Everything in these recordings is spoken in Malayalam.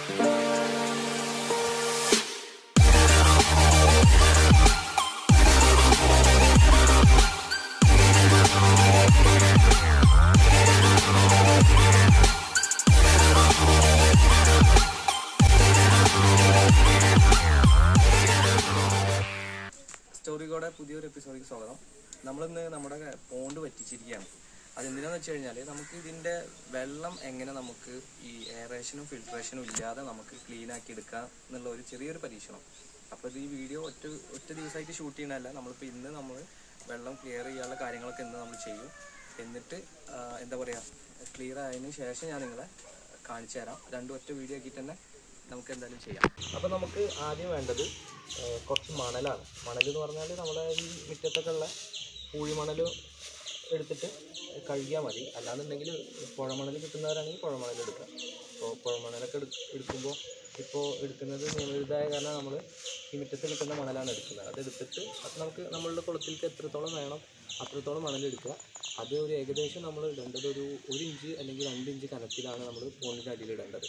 സ്റ്റോറികോടെ പുതിയൊരു എപ്പിസോഡിലേക്ക് സ്വാഗതം നമ്മളിന്ന് നമ്മുടെ പോണ്ട് വറ്റിച്ചിരിക്കുകയാണ് അതെന്തിനാന്ന് വെച്ച് കഴിഞ്ഞാൽ നമുക്ക് ഇതിൻ്റെ വെള്ളം എങ്ങനെ നമുക്ക് ഈ എയറേഷനും ഫിൽട്രേഷനും ഇല്ലാതെ നമുക്ക് ക്ലീൻ ആക്കി എടുക്കാം എന്നുള്ള ഒരു ചെറിയൊരു പരീക്ഷണം അപ്പോൾ ഇത് ഈ വീഡിയോ ഒറ്റ ഒറ്റ ദിവസമായിട്ട് ഷൂട്ട് ചെയ്യണമല്ല നമ്മളിപ്പോൾ ഇന്ന് നമ്മൾ വെള്ളം ക്ലിയർ ചെയ്യാനുള്ള കാര്യങ്ങളൊക്കെ ഇന്ന് നമ്മൾ ചെയ്യും എന്നിട്ട് ആ, എന്താ പറയുക ക്ലിയർ ആയതിന് ശേഷം ഞാൻ നിങ്ങളെ കാണിച്ചു തരാം രണ്ടും ഒറ്റ വീഡിയോ ആക്കിയിട്ട് തന്നെ നമുക്ക് എന്തായാലും ചെയ്യാം അപ്പോൾ നമുക്ക് ആദ്യം വേണ്ടത് ആ, കുറച്ച് മണലാണ് മണൽ എന്ന് പറഞ്ഞാൽ നമ്മുടെ ഈ മുറ്റത്തൊക്കെ ഉള്ള പൂഴിമണൽ എടുത്തിട്ട് കഴുകിയാൽ മതി അല്ലാന്നുണ്ടെങ്കിൽ പുഴമണൽ കിട്ടുന്നവരാണെങ്കിൽ പുഴമണൽ എടുക്കുക അപ്പോൾ പുഴമണലൊക്കെ എടു എടുക്കുമ്പോൾ ഇപ്പോൾ എടുക്കുന്നത് നിയമവിരുദ്ധമായ കാരണം നമ്മൾ ഈ മുറ്റത്ത് കിട്ടുന്ന മണലാണ് എടുക്കുന്നത് അത് എടുത്തിട്ട് അത് നമുക്ക് നമ്മളുടെ കുളത്തിലേക്ക് എത്രത്തോളം വേണം അത്രത്തോളം മണൽ എടുക്കുക അത് ഒരു ഏകദേശം നമ്മൾ ഇടേണ്ടത് ഒരു ഒരു ഇഞ്ച് അല്ലെങ്കിൽ രണ്ട് ഇഞ്ച് കനത്തിലാണ് നമ്മൾ ഫോണിൻ്റെ അടിയിൽ ഇടേണ്ടത്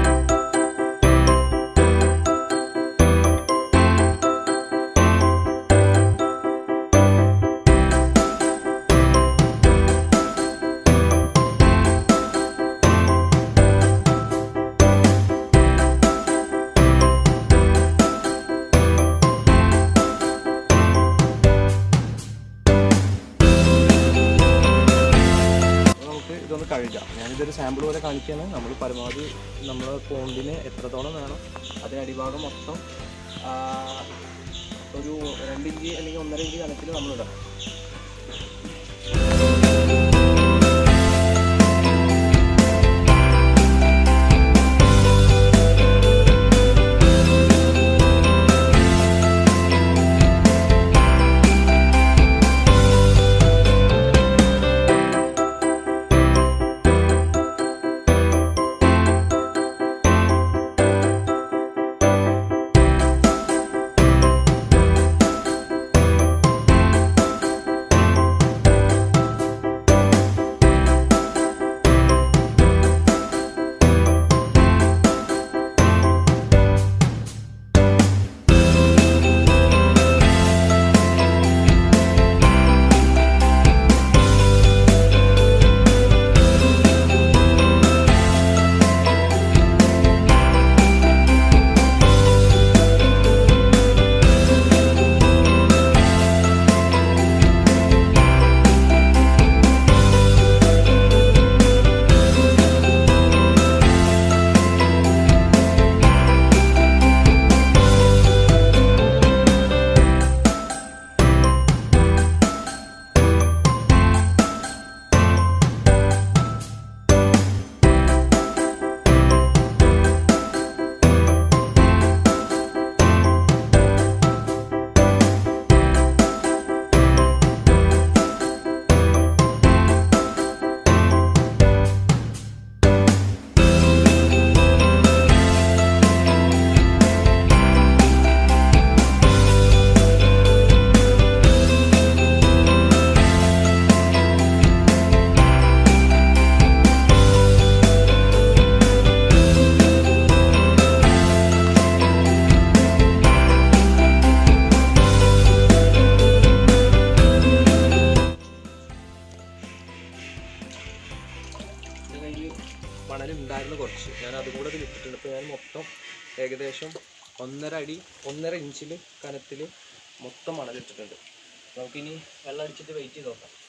അപ്പോൾ നമുക്ക് ഇതൊന്ന് കഴുകാം ഞാനിതൊരു സാമ്പിൾ പോലെ കാണിക്കുകയാണ് നമ്മൾ പരമാവധി നമ്മൾ പോണ്ടിന് എത്രത്തോളം വേണം അതിന് അടിഭാഗം മൊത്തം ആ, ഒരു രണ്ട് ഇഞ്ച് അല്ലെങ്കിൽ ഒന്നര ഇഞ്ച് കനത്തിൽ നമ്മളിടണം എൻ്റെ കയ്യിൽ മണലുണ്ടായിരുന്നു കുറച്ച് ഞാൻ അതും കൂടെ ഇതിൽ ഇട്ടിട്ടുണ്ട് ഇപ്പോൾ ഞാൻ മൊത്തം ഏകദേശം ഒന്നര അടി ഒന്നര ഇഞ്ചിൽ കനത്തിൽ മൊത്തം മണലിട്ടിട്ടുണ്ട് നമുക്കിനി വെള്ളം അടിച്ചിട്ട് വെയിറ്റ് ചെയ്ത് നോക്കാം